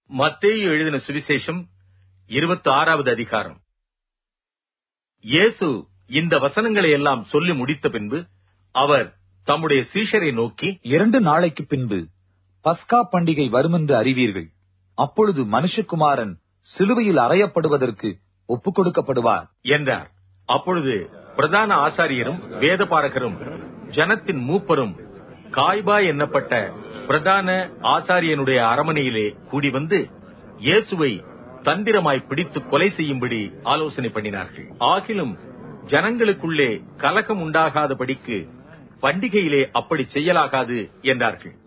மத்தேயு எழுதின சுவிசேஷம் இருபத்தி ஆறாவது அதிகாரம் இயேசு இந்த வசனங்களை எல்லாம் சொல்லி முடித்த பின்பு அவர் தம்முடைய சீஷரை நோக்கி இரண்டு நாளைக்கு பின்பு பஸ்கா பண்டிகை வருமென்று அறிவீர்கள் அப்பொழுது மனுஷகுமாரன் சிலுவையில் அறையப்படுவதற்கு ஒப்புக் கொடுக்கப்படுவார் என்றார் அப்பொழுது பிரதான ஆசாரியரும் வேதபாரகரும் ஜனத்தின் மூப்பரும் காய்பா என்னப்பட்ட பிரதான ஆசாரியனுடைய அரமனையிலே கூடி வந்து இயேசுவை தந்திரமாய் பிடித்து கொலை செய்யும்படி ஆலோசனை பண்ணினார்கள் ஆகிலும் ஜனங்களுக்குள்ளே கலகம் உண்டாகாதபடிக்கு பண்டிகையிலே அப்படி செய்யலாகாது என்றார்கள்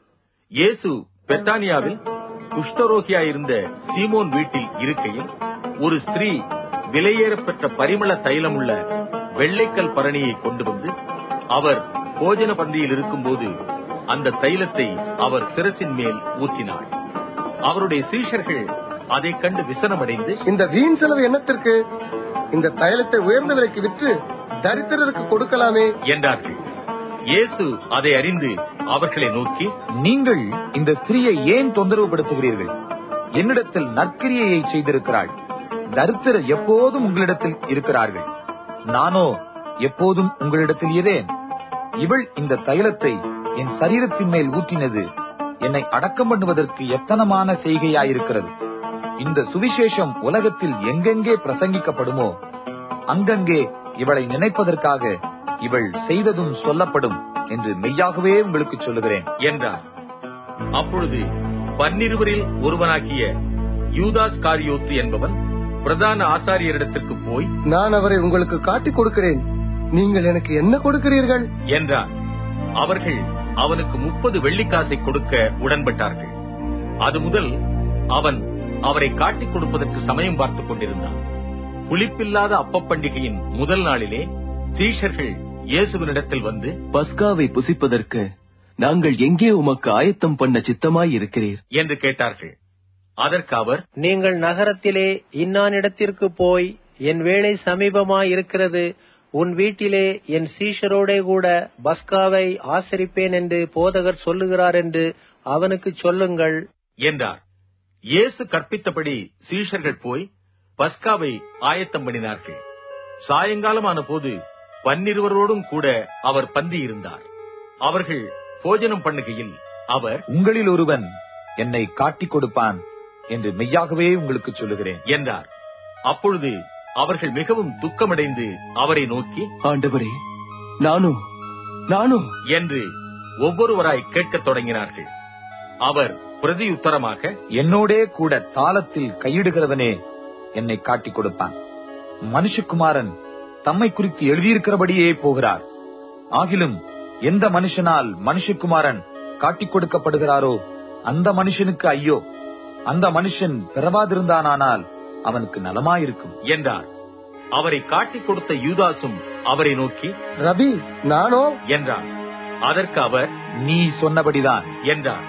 இயேசு பெத்தானியாவில் குஷ்டரோகியாயிருந்த சீமோன் வீட்டில் இருக்கையில் ஒரு ஸ்திரீ விலையேறப்பெற்ற பரிமள தைலமுள்ள வெள்ளைக்கல் பரணியை கொண்டு வந்து அவர் போஜன பந்தியில் இருக்கும்போது அந்த தைலத்தை அவர் சிரசின் மேல் ஊற்றினார் அவருடைய சீஷர்கள் அதைக் கண்டு விசனமடைந்து இந்த வீண் செலவு என்னத்திற்கு இந்த தைலத்தை உயர்ந்த விலைக்கு விற்று தரித்திரருக்கு கொடுக்கலாமே என்றார்கள் இயேசு அதை அறிந்து அவர்களை நோக்கி நீங்கள் இந்த ஸ்திரீயை ஏன் தொந்தரவுபடுத்துகிறீர்கள் என்னிடத்தில் நற்கிரியையை செய்திருக்கிறாள் தரித்திரர் எப்போதும் உங்களிடத்தில் இருக்கிறார்கள் நானோ எப்போதும் உங்களிடத்தில் இரேன் இவள் இந்த தைலத்தை என் சரீரத்தின் மேல் ஊற்றினது என்னை அடக்கம் பண்ணுவதற்கு எத்தனமான செய்கையாயிருக்கிறது இந்த சுவிசேஷம் உலகத்தில் எங்கெங்கே பிரசங்கிக்கப்படுமோ அங்கங்கே இவளை நினைப்பதற்காக இவள் செய்ததும் சொல்லப்படும் என்று மெய்யாகவே உங்களுக்கு சொல்லுகிறேன் என்றார் அப்பொழுது பன்னிருவரில் ஒருவனாகிய யூதாஸ் காரியோத்து என்பவன் பிரதான ஆசாரியரிடத்திற்கு போய் நான் அவரை உங்களுக்கு காட்டிக் கொடுக்கிறேன் நீங்கள் எனக்கு என்ன கொடுக்கிறீர்கள் என்றார் அவர்கள் அவனுக்கு முப்பது வெள்ளிக்காசை கொடுக்க உடன்பட்டார்கள் அது முதல் அவன் அவரை காட்டிக் கொடுப்பதற்கு சமயம் பார்த்துக் கொண்டிருந்தான் புளிப்பில்லாத அப்பப் பண்டிகையின் முதல் நாளிலே சீஷர்கள் இயேசுவினிடத்தில் வந்து பஸ்காவை புசிப்பதற்கு நாங்கள் எங்கே உமக்கு ஆயத்தம் பண்ண சித்தமாய் இருக்கிறீர் என்று கேட்டார்கள் அதற்கு அவர் நீங்கள் நகரத்திலே இன்னானிடத்திற்கு போய் என் வேலை சமீபமாய் இருக்கிறது உன் வீட்டிலே என் சீஷரோடே கூட பஸ்காவை ஆசரிப்பேன் என்று போதகர் சொல்லுகிறார் என்று அவனுக்கு சொல்லுங்கள் என்றார் இயேசு கற்பித்தபடி சீஷர்கள் போய் பஸ்காவை ஆயத்தம் பண்ணினார்கள் சாயங்காலமான போது பன்னிருவரோடும் கூட அவர் பந்தி இருந்தார் அவர்கள் போஜனம் பண்ணுகையில் அவர் உங்களில் ஒருவன் என்னை காட்டிக் கொடுப்பான் என்று மெய்யாகவே உங்களுக்கு சொல்லுகிறேன் என்றார் அப்பொழுது அவர்கள் மிகவும் துக்கமடைந்து அவரை நோக்கி ஆண்டவரே நானோ நானோ என்று ஒவ்வொருவராய் கேட்கத் தொடங்கினார்கள் அவர் பிரதியுத்தரமாக என்னோடே கூட தாளத்தில் கையிடுகிறவனே என்னை காட்டிக் கொடுப்பான் மனுஷகுமாரன் தம்மை குறித்து எழுதியிருக்கிறபடியே போகிறார் ஆகிலும் எந்த மனுஷனால் மனுஷகுமாரன் காட்டிக் கொடுக்கப்படுகிறாரோ அந்த மனுஷனுக்கு ஐயோ அந்த மனுஷன் பிறவாதிருந்தானால் அவனுக்கு நலமாயிருக்கும் என்றார் அவரை காட்டிக் கொடுத்த யூதாசும் அவரை நோக்கி ரபி நானோ என்றார் அதற்கு அவர் நீ சொன்னபடிதான் என்றார்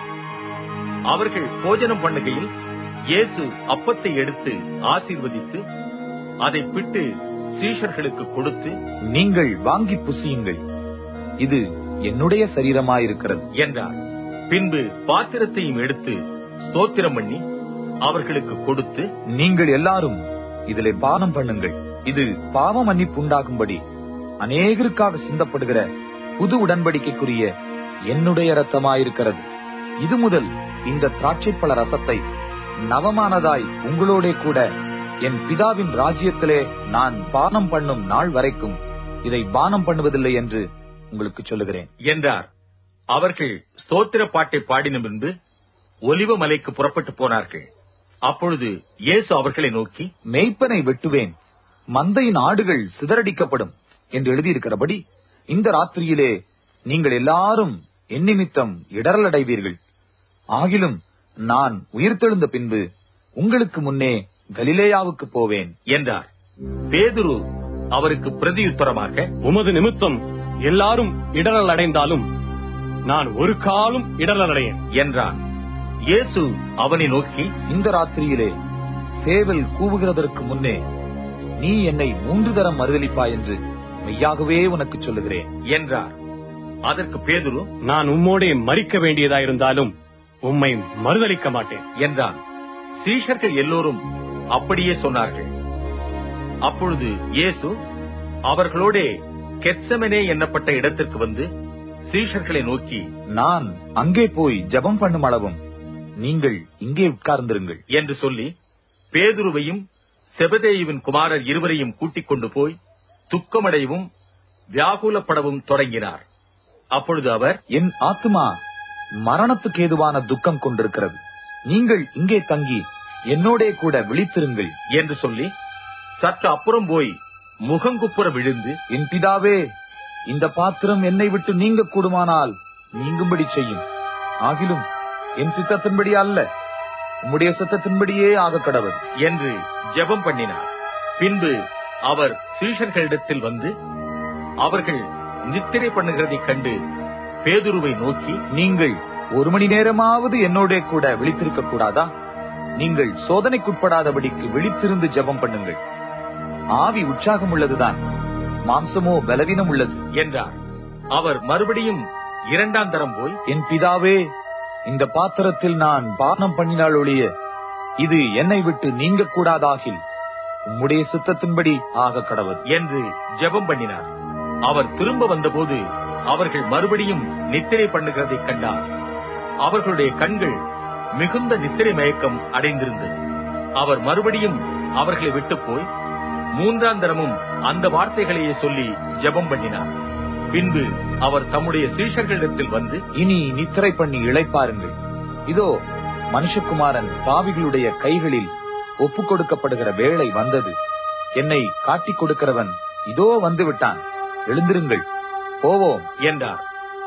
அவர்கள் போஜனம் பண்ணுகையில் இயேசு அப்பத்தை எடுத்து ஆசீர்வதித்து அதை பிட்டு சீஷர்களுக்கு கொடுத்து நீங்கள் வாங்கி புசியுங்கள் இது என்னுடைய சரீரமாயிருக்கிறது என்றார் பின்பு பாத்திரத்தையும் எடுத்து ஸ்தோத்திரம் பண்ணி அவர்களுக்கு கொடுத்து நீங்கள் எல்லாரும் இதிலே பானம் பண்ணுங்கள் இது பாவ மன்னிப்பு உண்டாகும்படி அநேகருக்காக சிந்தப்படுகிற புது உடன்படிக்கைக்குரிய என்னுடைய ரத்தமாயிருக்கிறது இது முதல் இந்த திராட்சைப்பழ ரசத்தை நவமானதாய் உங்களோடே கூட என் பிதாவின் ராஜ்யத்திலே நான் பானம் பண்ணும் நாள் வரைக்கும் இதை பானம் பண்ணுவதில்லை என்று உங்களுக்கு சொல்லுகிறேன் என்றார் அவர்கள் ஸ்தோத்திர பாட்டை பாடின பின்பு ஒலிவ மலைக்கு புறப்பட்டு போனார்கள் அப்பொழுது இயேசு அவர்களை நோக்கி மேய்ப்பனை வெட்டுவேன் மந்தையின் ஆடுகள் சிதறடிக்கப்படும் என்று எழுதியிருக்கிறபடி இந்த ராத்திரியிலே நீங்கள் எல்லாரும் என் நிமித்தம் இடரலடைவீர்கள் ஆகிலும் நான் உயிர்த்தெழுந்த பின்பு உங்களுக்கு முன்னே கலிலேயாவுக்கு போவேன் என்றார் பேதுரு அவருக்கு பிரதியுத்தரமாக உமது நிமித்தம் எல்லாரும் இடரல் அடைந்தாலும் நான் ஒரு காலும் இடரல் அடையேன் என்றான் இயேசு அவனை நோக்கி இந்த ராத்திரியிலே சேவல் கூவுகிறதற்கு முன்னே நீ என்னை மூன்று தரம் மறுதலிப்பாய் என்று மெய்யாகவே உனக்கு சொல்லுகிறேன் என்றார் அதற்கு பேதுரு நான் உம்மோடே மறிக்க வேண்டியதாயிருந்தாலும் உம்மை மறுதலிக்க மாட்டேன் என்றான் சீஷர்கள் எல்லோரும் அப்படியே சொன்னார்கள் அப்பொழுது இயேசு அவர்களோடே கெத்செமனே என்னப்பட்ட இடத்திற்கு வந்து சீஷர்களை நோக்கி நான் அங்கே போய் ஜெபம் பண்ணும் அளவும் நீங்கள் இங்கே உட்கார்ந்திருங்கள் என்று சொல்லி பேதுருவையும் செபதேயுவின் குமாரர் இருவரையும் கூட்டிக் கொண்டு போய் துக்கமடையவும் வியாகுலப்படவும் தொடங்கினார் அப்பொழுது அவர் என் ஆத்துமா மரணத்துக்கு ஏதுவான துக்கம் கொண்டிருக்கிறது நீங்கள் இங்கே தங்கி என்னோடே கூட விழித்திருங்கள் என்று சொல்லி சற்று அப்புறம் போய் முகங்குப்புற விழுந்து என் பிதாவே இந்த பாத்திரம் என்னை விட்டு நீங்க கூடுமானால் நீங்கும்படி செய்யும் ஆகிலும் என் சித்தத்தின்படி அல்ல உம்முடைய சித்தத்தின்படியே ஆக கடவுள் என்று ஜெபம் பண்ணினார் பின்பு அவர் சீஷர்களிடத்தில் வந்து அவர்கள் நித்திரை பண்ணுகிறதைக் கண்டு பேதுருவை நோக்கி நீங்கள் ஒரு மணி நேரமாவது என்னோட கூட விழித்திருக்க கூடாதா நீங்கள் சோதனைக்குட்படாதபடிக்கு விழித்திருந்து ஜெபம் பண்ணுங்கள் ஆவி உற்சாகம் உள்ளதுதான் மாம்சமோ பலவீனம் உள்ளது என்றார் அவர் மறுபடியும் இரண்டாம் தரம் போய் என் பிதாவே இந்த பாத்திரத்தில் நான் பானம் பண்ணினால் ஒழிய இது என்னை விட்டு நீங்க கூடாதாகில் உம்முடைய சித்தத்தின்படி ஆக கடவுள் என்று ஜெபம் பண்ணினார் அவர் திரும்ப வந்தபோது அவர்கள் மறுபடியும் நித்திரை பண்ணுகிறதைக் கண்டார் அவர்களுடைய கண்கள் மிகுந்த நித்திரை மயக்கம் அடைந்திருந்தது அவர் மறுபடியும் அவர்களை விட்டு போய் மூன்றாம் தரமும் அந்த வார்த்தைகளையே சொல்லி ஜெபம் பண்ணினார் பின்பு அவர் தம்முடைய சீஷர்களிடத்தில் வந்து இனி நித்திரை பண்ணி இளைப்பாருங்கள் இதோ மனுஷகுமாரன் பாவிகளுடைய கைகளில் ஒப்புக் கொடுக்கப்படுகிற வேளை வந்தது என்னை காட்டிக் கொடுக்கிறவன் இதோ வந்து விட்டான் எழுந்திருங்கள் போவோம் என்றார்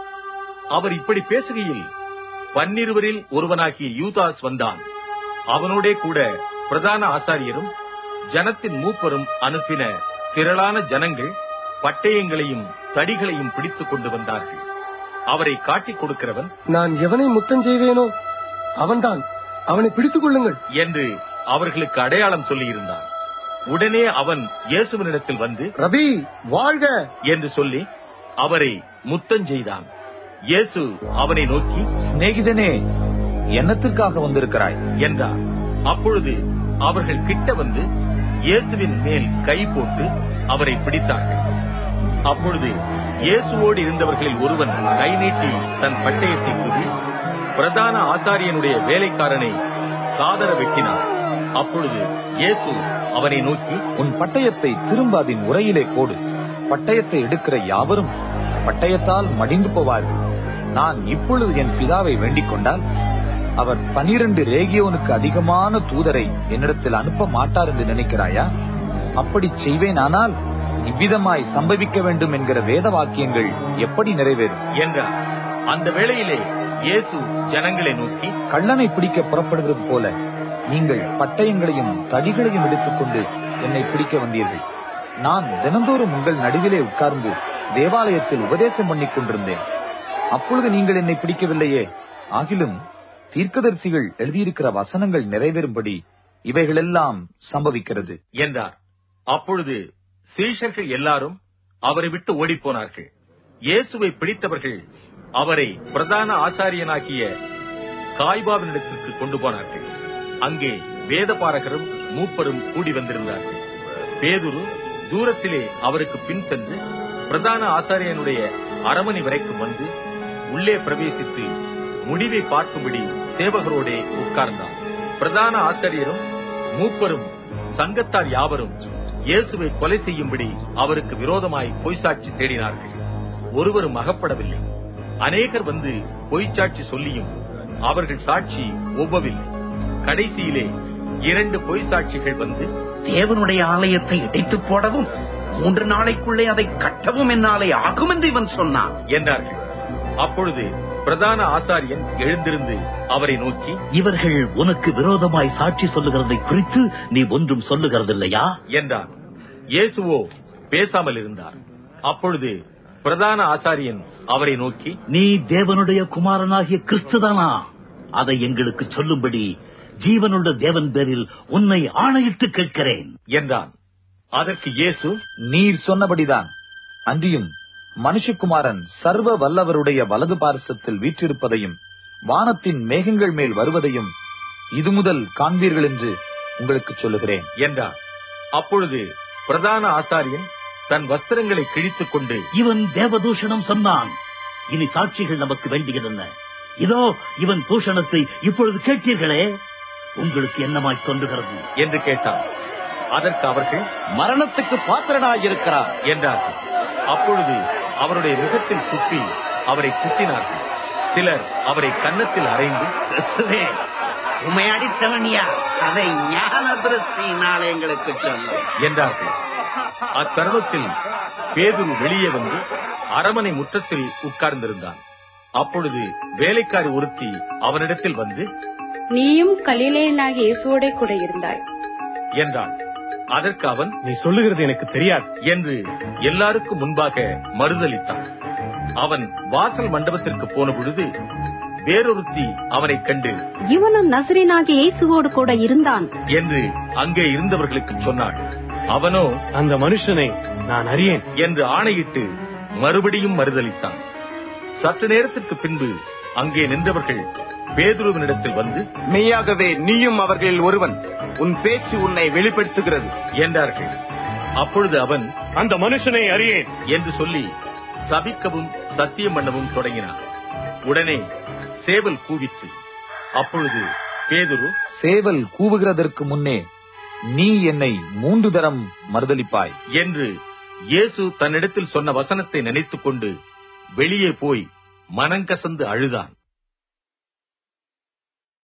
அவர் இப்படி பேசுகையில் பன்னிருவரில் ஒருவனாகிய யூதாஸ் வந்தான் அவனோடே கூட பிரதான ஆசாரியரும் ஜனத்தின் மூப்பரும் அனுப்பின திரளான ஜனங்கள் பட்டயங்களையும் தடிகளையும் பிடித்துக் கொண்டு வந்தார்கள் அவரை காட்டிக் கொடுக்கிறவன் நான் எவனை முத்தம் செய்வேனோ அவன்தான் அவனை பிடித்துக் கொள்ளுங்கள் என்று அவர்களுக்கு அடையாளம் சொல்லியிருந்தான் உடனே அவன் இயேசுவினிடத்தில் வந்து ரபி வாழ்க என்று சொல்லி அவரை முத்தம் செய்தான் இயேசு அவனை நோக்கி சிநேகிதனே என்னத்திற்காக வந்திருக்கிறாய் என்றார் அப்பொழுது அவர்கள் கிட்ட வந்து இயேசுவின் மேல் கை போட்டு அவரை பிடித்தார்கள் அப்பொழுது இயேசுவோடு இருந்தவர்களில் ஒருவன் கை நீட்டி தன் பட்டயத்தை குதி பிரதான ஆசாரியனுடைய வேலைக்காரனை காதர வெட்டினார் அப்பொழுது இயேசு அவனை நோக்கி உன் பட்டயத்தை திரும்ப அதன் உரையிலே போடு பட்டயத்தை எடுக்கிற யாவரும் பட்டயத்தால் மடிந்து போவார்கள் நான் இப்பொழுது என் பிதாவை வேண்டிக் கொண்டால் அவர் பனிரெண்டு ரேகியோனுக்கு அதிகமான தூதரை என்னிடத்தில் அனுப்ப மாட்டார் என்று நினைக்கிறாயா அப்படி செய்வேனானால் இவ்விதமாய் சம்பவிக்க வேண்டும் என்கிற வேத வாக்கியங்கள் எப்படி நிறைவேறும் என்றார் அந்த வேளையிலே இயேசு ஜனங்களை நோக்கி கள்ளனை பிடிக்க புறப்படுகிறது போல நீங்கள் பட்டயங்களையும் தடிகளையும் எடுத்துக்கொண்டு என்னை பிடிக்க வந்தீர்கள் நான் தினந்தோறும் உங்கள் நடுவிலே உட்கார்ந்து தேவாலயத்தில் உபதேசம் பண்ணிக் கொண்டிருந்தேன் அப்பொழுது நீங்கள் என்னை பிடிக்கவில்லையே ஆகிலும் தீர்க்கதரிசிகள் எழுதியிருக்கிற வசனங்கள் நிறைவேறும்படி இவைகளெல்லாம் சம்பவிக்கிறது என்றார் அப்பொழுது சீஷர்கள் எல்லாரும் அவரை விட்டு ஓடிப்போனார்கள் இயேசுவை பிடித்தவர்கள் அவரை பிரதான ஆசாரியனாகிய காய்பாவினிடத்திற்கு கொண்டு போனார்கள் அங்கே வேதபாரகரும் மூப்பரும் கூடி வந்திருந்தார்கள் பேதுரு தூரத்திலே அவருக்கு பின் சென்று பிரதான ஆசாரியனுடைய அரமனை வரைக்கும் வந்து உள்ளே பிரவேசித்து முடிவை பார்க்கும்படி சேவகரோடே உட்கார்ந்தார் பிரதான ஆசிரியரும் மூப்பரும் சங்கத்தார் யாவரும் இயேசுவை கொலை செய்யும்படி அவருக்கு விரோதமாய் பொய்சாட்சி தேடினார்கள் ஒருவரும் அகப்படவில்லை அநேகர் வந்து பொய்ச்சாட்சி சொல்லியும் அவர்கள் சாட்சி ஒவ்வவில்லை கடைசியிலே இரண்டு பொய் சாட்சிகள் வந்து தேவனுடைய ஆலயத்தை இடித்து போடவும் மூன்று நாளைக்குள்ளே அதை கட்டவும் என்னாலே ஆகும் என்று இவன் சொன்னான் என்றார்கள் அப்பொழுது பிரதான ஆசாரியன் எழுந்திருந்து அவரை நோக்கி இவர்கள் உனக்கு விரோதமாய் சாட்சி சொல்லுகிறதை குறித்து நீ ஒன்றும் சொல்லுகிறதில்லையா என்றார் இயேசுவோ பேசாமல் இருந்தார் அப்பொழுது பிரதான ஆசாரியன் அவரை நோக்கி நீ தேவனுடைய குமாரனாகிய கிறிஸ்துதானா அதை எங்களுக்கு சொல்லும்படி ஜீவனுள்ள தேவன் பேரில் உன்னை ஆணையிட்டு கேட்கிறேன் என்றான் அதற்கு இயேசு நீர் சொன்னபடிதான் அன்றியும் மனுஷகுமாரன் சர்வ வல்லவருடைய வலது பாரசத்தில் வீற்றிருப்பதையும் வானத்தின் மேகங்கள் மேல் வருவதையும் இது முதல் காண்பீர்கள் என்று உங்களுக்கு சொல்லுகிறேன் என்றார் அப்பொழுது பிரதான ஆசாரியன் தன் வஸ்திரங்களை கிழித்துக் கொண்டு இவன் தேவதூஷணம் சொன்னான் இனி சாட்சிகள் நமக்கு வேண்டியதென்ன இதோ இவன் தூஷணத்தை இப்பொழுது கேட்டீர்களே உங்களுக்கு என்னமாய் தோன்றுகிறது என்று கேட்டார் அதற்கு அவர்கள் மரணத்துக்கு பாத்திரனாயிருக்கிறார் என்றார்கள் அப்பொழுது அவருடைய முகத்தில் துப்பி அவரை குத்தினார்கள் சிலர் அவரை கன்னத்தில் அறைந்து கிறிஸ்துவே உமை அடித்தவனியா அதை ஞான திருஷ்டியினால் எங்களுக்கு சொல்லு என்றார்கள் அத்தருணத்தில் பேதுரு வெளியே வந்து அரமனை முற்றத்தில் உட்கார்ந்திருந்தான் அப்பொழுது வேலைக்காரி ஒருத்தி அவனிடத்தில் வந்து நீயும் கலிலேயனாகிய இயேசுவோட கூட இருந்தாய் என்றான் அதற்கு அவன் நீ சொல்லுகிறது எனக்கு தெரியாது என்று எல்லாருக்கும் முன்பாக மறுதலித்தான் அவன் வாசல் மண்டபத்திற்கு போன பொழுது வேறொருத்தி அவனைக் கண்டு இவனும் நசரீனாகிய இயேசுவோடு கூட இருந்தான் என்று அங்கே இருந்தவர்களுக்கு சொன்னாள் அவனோ அந்த மனுஷனை நான் அறியேன் என்று ஆணையிட்டு மறுபடியும் மறுதலித்தான் சற்று நேரத்திற்கு பின்பு அங்கே நின்றவர்கள் பேதுருவினிடத்தில் வந்து மெய்யாகவே நீயும் அவர்களில் ஒருவன் உன் பேச்சு உன்னை வெளிப்படுத்துகிறது என்றார்கள் அப்பொழுது அவன் அந்த மனுஷனை அறியேன் என்று சொல்லி சபிக்கவும் சத்தியம் பண்ணவும் தொடங்கினான் உடனே சேவல் கூவித்து அப்பொழுது பேதுரு சேவல் கூவுகிறதற்கு முன்னே நீ என்னை மூன்று தரம் மறுதலிப்பாய் என்று இயேசு தன்னிடத்தில் சொன்ன வசனத்தை நினைத்துக் கொண்டு வெளியே போய் மனங்கசந்து அழுதான்